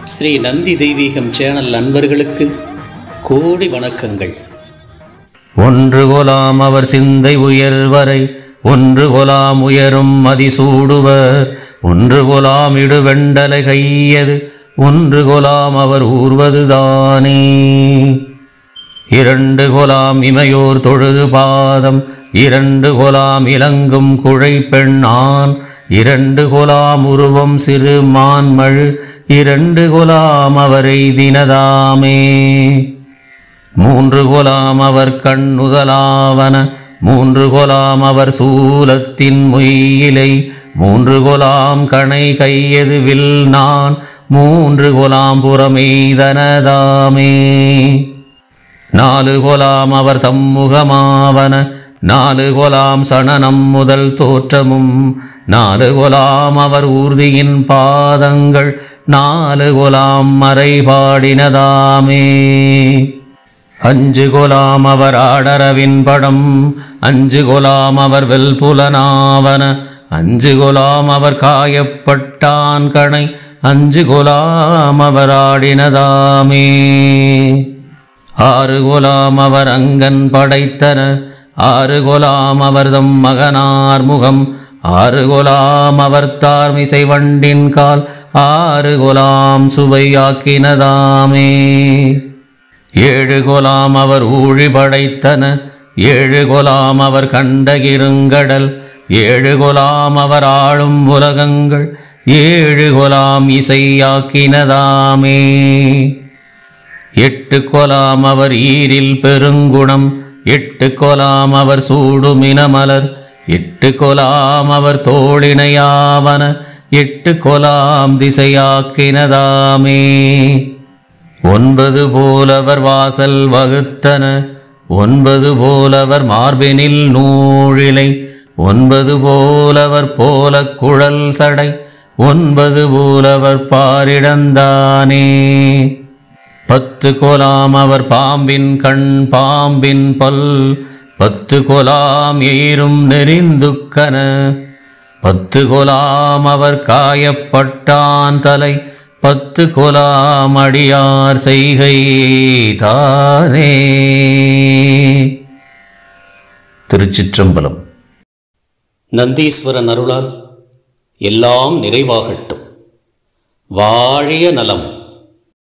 ஸ்ரீ நந்தி தெய்வீகம் சேனல் நண்பர்களுக்கு கோடி வணக்கங்கள் ஒன்று கொலாம் அவர் சிந்தை உயர்வரை ஒன்று கொலாம் உயரும் மதிசூடுவர் ஒன்று கொலாம் இடுவெண்டலை கையது ஒன்று கொலாம் அவர் ஊர்வதுதானே இரண்டு கொலாம் இமையோர் தொழுது பாதம் இரண்டு கொலாம் இலங்கும் குழை பெண்ணான் இரண்டு கொலாம் உருவம் சிறு மான்மழு இரண்டு கொலாம் அவரை தினதாமே மூன்று கொலாம் அவர் கண்ணுதலாவன மூன்று கொலாம் அவர் சூலத்தின் மொய்யிலை மூன்று கொலாம் கணை கையது வில் நான் மூன்று கொலாம் புறமெய்தனதாமே நாலு கொலாம் அவர் தம்முகமாவன நாலு கொலாம் சணனம் முதல் தோற்றமும் நாலு கொலாம் அவர் ஊர்தியின் பாதங்கள் நாலு கொலாம் மறைபாடினதாமே அஞ்சு கொலாம் அவர் ஆடரவின் படம் அஞ்சு கொலாம் அவர் வெல்புலனாவன அஞ்சு கொலாம் அவர் காயப்பட்டான் கணை அஞ்சு கொலாம் அவர் ஆடினதாமே ஆறு கொலாம் அவர் அங்கன் படைத்தன ஆறு கொலாம் அவர்தம் மகனார் முகம் ஆறு கொலாம் அவர் தார்மிசை வண்டின் கால் ஆறு கொலாம் சுவையாக்கினதாமே ஏழு கொலாம் அவர் ஊழி படைத்தன ஏழு கொலாம் அவர் கண்டகிருங்கடல் ஏழு கொலாம் அவர் ஆளும் உலகங்கள் ஏழு கொலாம் இசையாக்கினதாமே எட்டு கொலாம் அவர் ஈரில் பெருங்குணம் எட்டு கொலாம் அவர் சூடுமினமலர் எட்டு கொலாம் அவர் தோழினையாவன எட்டு கொலாம் திசையாக்கினதாமே ஒன்பது போலவர் வாசல் வகுத்தன ஒன்பது போலவர் மார்பினில் நூழிலை ஒன்பது போலவர் போல குழல் சடை ஒன்பது போலவர் பாரிடந்தானே பத்து கொலாம் அவர் பாம்பின் கண் பாம்பின் பல் பத்து கொலாம் எயிரும் நெறிந்துக்கன பத்து கொலாம் அவர் காயப்பட்டான் தலை பத்து கொலாம் அடியார் செய்கை தானே திருச்சிற்றம்பலம் நந்தீஸ்வரன் அருளால் எல்லாம் நிறைவாகட்டும் வாழிய நலம்